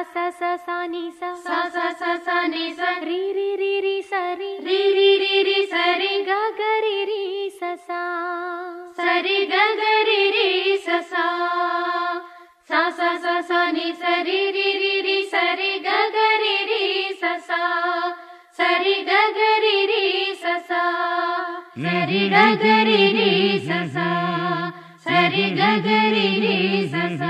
ச ச ச நீ ச சா சா சா சா நீ ச ரி ரி ரி ரி சரி ரி ரி ரி ரி சரி க க ரி ரி ச சா சரி க க ரி ரி ச சா சா சா சா சா நீ சரி ரி ரி ரி சரி க க ரி ரி ச சா சரி க க ரி ரி ச சா சரி க க ரி ரி ச சா சரி க க ரி ரி ச சா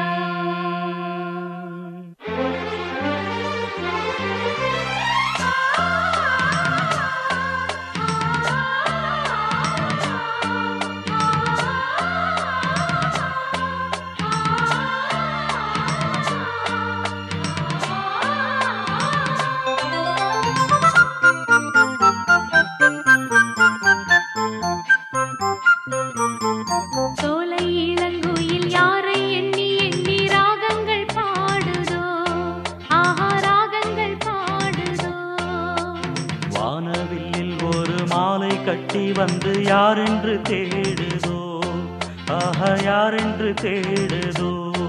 சோலை இளங்குயில் யாரை எண்ணி எண்ணி ராகங்கள் பாடுதோ ஆஹா ராகங்கள் பாடுதோ வானவில்லில் ஒரு மாலை கட்டி வந்து யாரென்று தேடுதோ ஆஹா யாரென்று தேடுதோ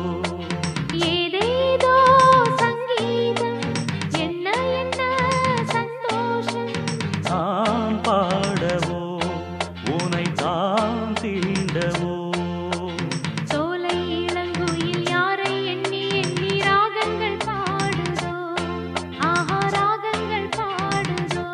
ஏதேதோ சங்கீதம் என்ன என்ன சந்தோஷம் நான் பாடவோ உனை தான் தீண்டவோ சோலை இளங்குயில் யாரை எண்ணி எண்ணி ராகங்கள் பாடுதோ ஆஹா ராகங்கள் பாடுதோ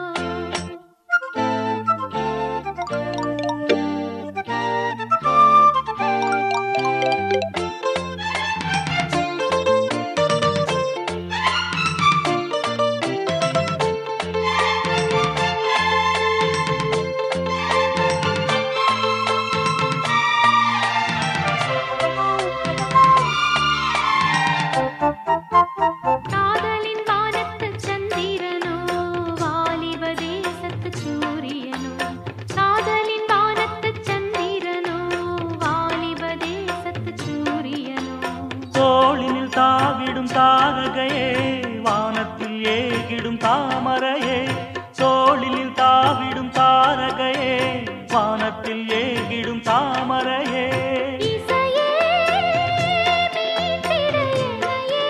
காதலின் வானத்து சந்திரனோ வாலிப தேசத்து சூரியனோ காதலின் வானத்து சந்திரனோ வாலிப தேசத்து சூரியனோ தோளினில் தாவிடும் தாரகையே வானத்தில் ஏகிடும் தாமரையே தோளினில் தாவிடும் தாரகையே வானத்தில் ஏகிடும் தாமரையே இசையே மீட்டிட என்னையே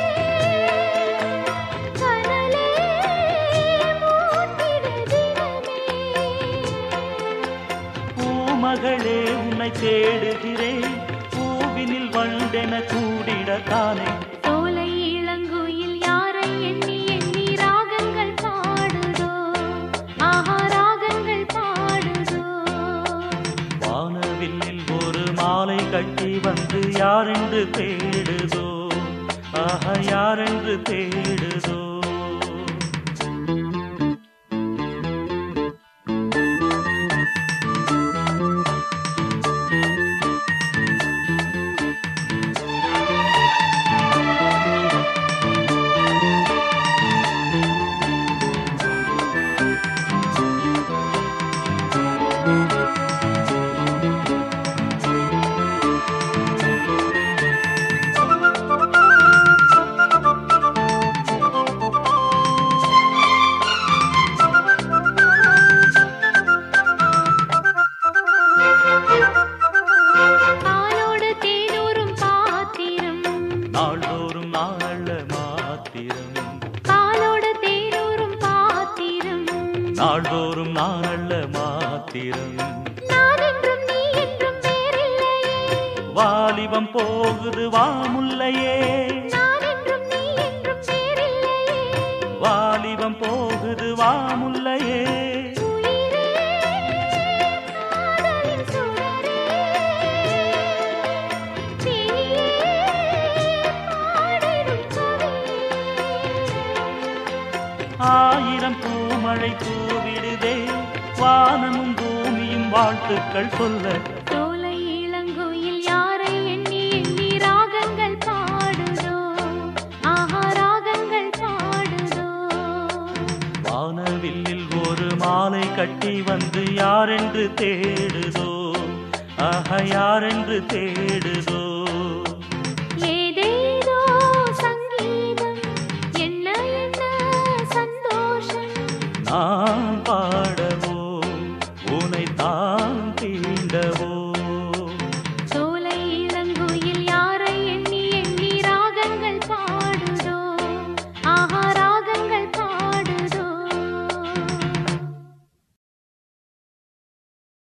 கனலே மூட்டிட தினமே பூமகளே உன்னை தேடுகிறேன் பூவினில் வண்டென கூடிடத்தானே சோலை இளங்குயில் யாரை எண்ணி எண்ணி ராகங்கள் பாடுதோ ஆஹா ராகங்கள் பாடுதோ வானவில்லில் ஒரு மாலை கட்டி வந்து யாரென்று தேடுதோ ஆஹா யாரென்று தேடுதோ பாலோடு தேனூரும் பாத்திரம் நாள்தோறும் நாள மாத்திரம் பாலோடு தேனூரும் பாத்திரம் நாள்தோறும் நாள மாத்திரம் நான் என்றும் நீ என்றும் வேறில்லையே வாலிபம் போகுது வாமுல்லையே நான் என்றும் நீ என்றும் வேறில்லையே வாலிபம் போகுது வாமுல்லையே உயிரே காதலின் சுடரே தீயே பாடிடும் கவியே ஆயிரம் பூமழை தூவிடுதே வானமும் பூமியும் வாழ்த்துக்கள் சொல்ல சோலை இளங்குயில் யாரை எண்ணி எண்ணி ராகங்கள் பாடுதோ ஆஹா ராகங்கள் பாடுதோ வானவில்லில் ஒரு மாலை கட்டி வந்து யாரென்று தேடுதோ ஆஹா யாரென்று தேடுதோ